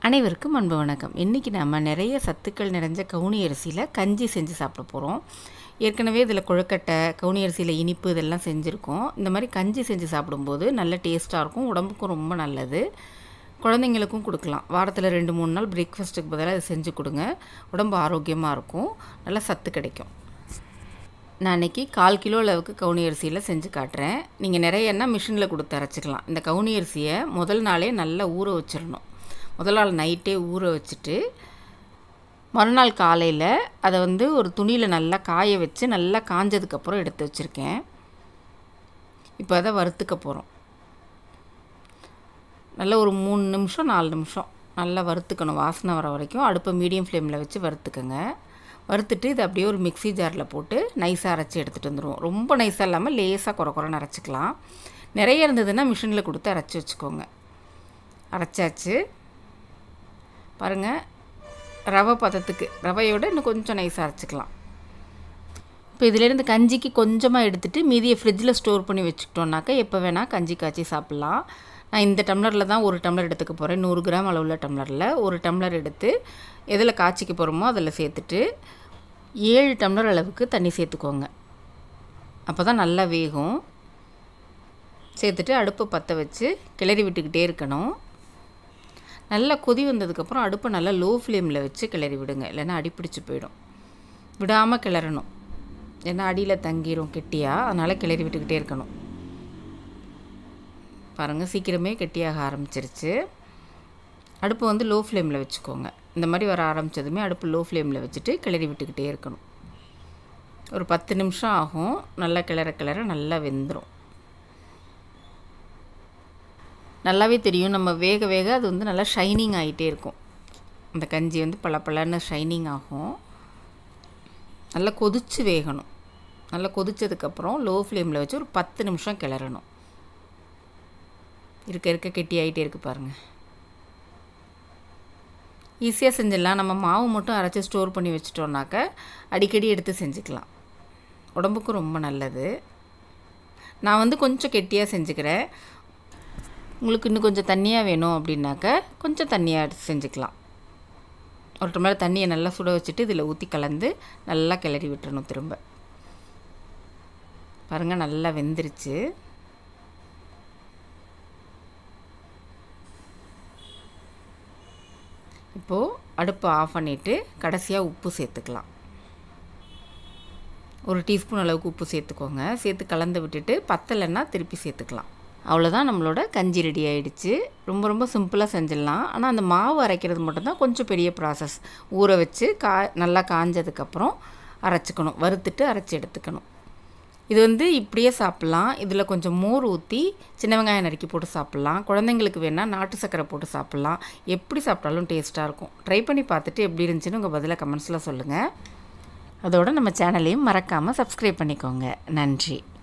அனைவருக்கும் அன்பு வணக்கம் இன்றைக்கி நம்ம நிறைய சத்துக்கள் நிறைஞ்ச கவுனி அரிசியில் கஞ்சி செஞ்சு சாப்பிட போகிறோம் ஏற்கனவே இதில் கொழுக்கட்டை கவுனி அரிசியில் இனிப்பு இதெல்லாம் செஞ்சுருக்கோம் இந்த மாதிரி கஞ்சி செஞ்சு சாப்பிடும்போது நல்ல டேஸ்ட்டாக இருக்கும் உடம்புக்கும் ரொம்ப நல்லது குழந்தைங்களுக்கும் கொடுக்கலாம் வாரத்தில் ரெண்டு மூணு நாள் பிரேக்ஃபாஸ்ட்டுக்கு பதிலாக இதை செஞ்சு கொடுங்க உடம்பு ஆரோக்கியமாக இருக்கும் நல்ல சத்து கிடைக்கும் நான் இன்றைக்கி கால் கிலோ அளவுக்கு கவுனி அரிசியில் செஞ்சு காட்டுறேன் நீங்கள் நிறைய எண்ணெய் மிஷினில் கொடுத்து அரைச்சிக்கலாம் இந்த கவுனி அரிசியை முதல் நாளே நல்லா ஊற வச்சிடணும் முதல் நாள் நைட்டே ஊற வச்சுட்டு மறுநாள் காலையில் அதை வந்து ஒரு துணியில் நல்லா காய வச்சு நல்லா காஞ்சதுக்கப்புறம் எடுத்து வச்சுருக்கேன் இப்போ அதை வறுத்துக்க போகிறோம் நல்லா ஒரு மூணு நிமிஷம் நாலு நிமிஷம் நல்லா வறுத்துக்கணும் வாசனை வர வரைக்கும் அடுப்பை மீடியம் ஃப்ளேமில் வச்சு வறுத்துக்கங்க வறுத்துட்டு இதை அப்படியே ஒரு மிக்ஸி ஜாரில் போட்டு நைஸாக அரைச்சி எடுத்துகிட்டு வந்துடுவோம் ரொம்ப நைஸாக இல்லாமல் லேசாக குறை குறைன்னு அரைச்சிக்கலாம் நிறைய இருந்ததுன்னா மிஷினில் கொடுத்து அரைச்சி வச்சுக்கோங்க அரைச்சாச்சு பாருங்கள் ரவை பதத்துக்கு ரவையோட இன்னும் கொஞ்சம் நைஸாக அரைச்சிக்கலாம் இப்போ இதிலேருந்து கஞ்சிக்கு கொஞ்சமாக எடுத்துகிட்டு மீதியை ஃப்ரிட்ஜில் ஸ்டோர் பண்ணி வச்சுக்கிட்டோன்னாக்கா எப்போ வேணால் கஞ்சி காய்ச்சி சாப்பிட்லாம் நான் இந்த டம்ளரில் தான் ஒரு டம்ளர் எடுத்துக்க போகிறேன் நூறு கிராம் அளவுள்ள டம்ளரில் ஒரு டம்ளர் எடுத்து எதில் காய்ச்சிக்க போகிறோமோ அதில் சேர்த்துட்டு ஏழு டம்ளர் அளவுக்கு தண்ணி சேர்த்துக்கோங்க அப்போ தான் நல்லா வேகும் சேர்த்துட்டு அடுப்பை பற்ற வச்சு கிளறி விட்டுக்கிட்டே இருக்கணும் நல்லா கொதி வந்ததுக்கப்புறம் அடுப்பை நல்லா லோ ஃப்ளேமில் வச்சு கிளறி விடுங்க இல்லைன்னா அடிப்பிடிச்சு போயிடும் விடாமல் கிளறணும் ஏன்னா அடியில் தங்கிரும் கெட்டியாக அதனால் கிளறி விட்டுக்கிட்டே இருக்கணும் பாருங்கள் சீக்கிரமே கெட்டியாக ஆரம்பிச்சிருச்சு அடுப்பு வந்து லோ ஃப்ளேமில் வச்சுக்கோங்க இந்த மாதிரி வர ஆரம்பித்ததுமே அடுப்பு லோ ஃப்ளேமில் வச்சுட்டு கிளறி விட்டுக்கிட்டே இருக்கணும் ஒரு பத்து நிமிஷம் ஆகும் நல்லா கிளற கிளற நல்லா வெந்துடும் நல்லாவே தெரியும் நம்ம வேக வேக அது வந்து நல்லா ஷைனிங் ஆகிட்டே இருக்கும் அந்த கஞ்சி வந்து பல பலன்னு ஷைனிங் ஆகும் நல்லா கொதித்து வேகணும் நல்லா கொதித்ததுக்கப்புறம் லோ ஃப்ளேமில் வச்சு ஒரு பத்து நிமிஷம் கிளறணும் இருக்க இருக்க கெட்டி ஆகிட்டே இருக்குது பாருங்கள் ஈஸியாக செஞ்சிடலாம் நம்ம மாவு மட்டும் அரைச்சி ஸ்டோர் பண்ணி வச்சிட்டோம்னாக்க அடிக்கடி எடுத்து செஞ்சுக்கலாம் உடம்புக்கும் ரொம்ப நல்லது நான் வந்து கொஞ்சம் கெட்டியாக செஞ்சுக்கிறேன் உங்களுக்கு இன்னும் கொஞ்சம் தண்ணியாக வேணும் அப்படின்னாக்க கொஞ்சம் தண்ணியாக எடுத்து செஞ்சுக்கலாம் ஒரு டம்ளர் தண்ணியை நல்லா சுட வச்சுட்டு இதில் ஊற்றி கலந்து நல்லா கிளறி விட்டுறணும் திரும்ப பாருங்கள் நல்லா வெந்துருச்சு இப்போது அடுப்பை ஆஃப் பண்ணிவிட்டு கடைசியாக உப்பு சேர்த்துக்கலாம் ஒரு டீஸ்பூன் அளவுக்கு உப்பு சேர்த்துக்கோங்க சேர்த்து கலந்து விட்டுட்டு பத்தலைன்னா திருப்பி சேர்த்துக்கலாம் அவ்வளோதான் நம்மளோட கஞ்சி ரெடி ஆகிடுச்சு ரொம்ப ரொம்ப சிம்பிளாக செஞ்சிடலாம் ஆனால் அந்த மாவு அரைக்கிறது மட்டும்தான் கொஞ்சம் பெரிய ப்ராசஸ் ஊற வச்சு கா நல்லா காஞ்சதுக்கப்புறம் அரைச்சிக்கணும் வறுத்துட்டு அரைச்சி எடுத்துக்கணும் இது வந்து இப்படியே சாப்பிட்லாம் இதில் கொஞ்சம் மோர் ஊற்றி சின்ன வெங்காயம் நறுக்கி போட்டு சாப்பிட்லாம் குழந்தைங்களுக்கு வேணால் நாட்டு சர்க்கரை போட்டு சாப்பிட்லாம் எப்படி சாப்பிட்டாலும் டேஸ்ட்டாக இருக்கும் ட்ரை பண்ணி பார்த்துட்டு எப்படி இருந்துச்சுன்னு உங்கள் பதிலாக கமெண்ட்ஸில் சொல்லுங்கள் அதோடு நம்ம சேனலையும் மறக்காமல் சப்ஸ்கிரைப் பண்ணிக்கோங்க நன்றி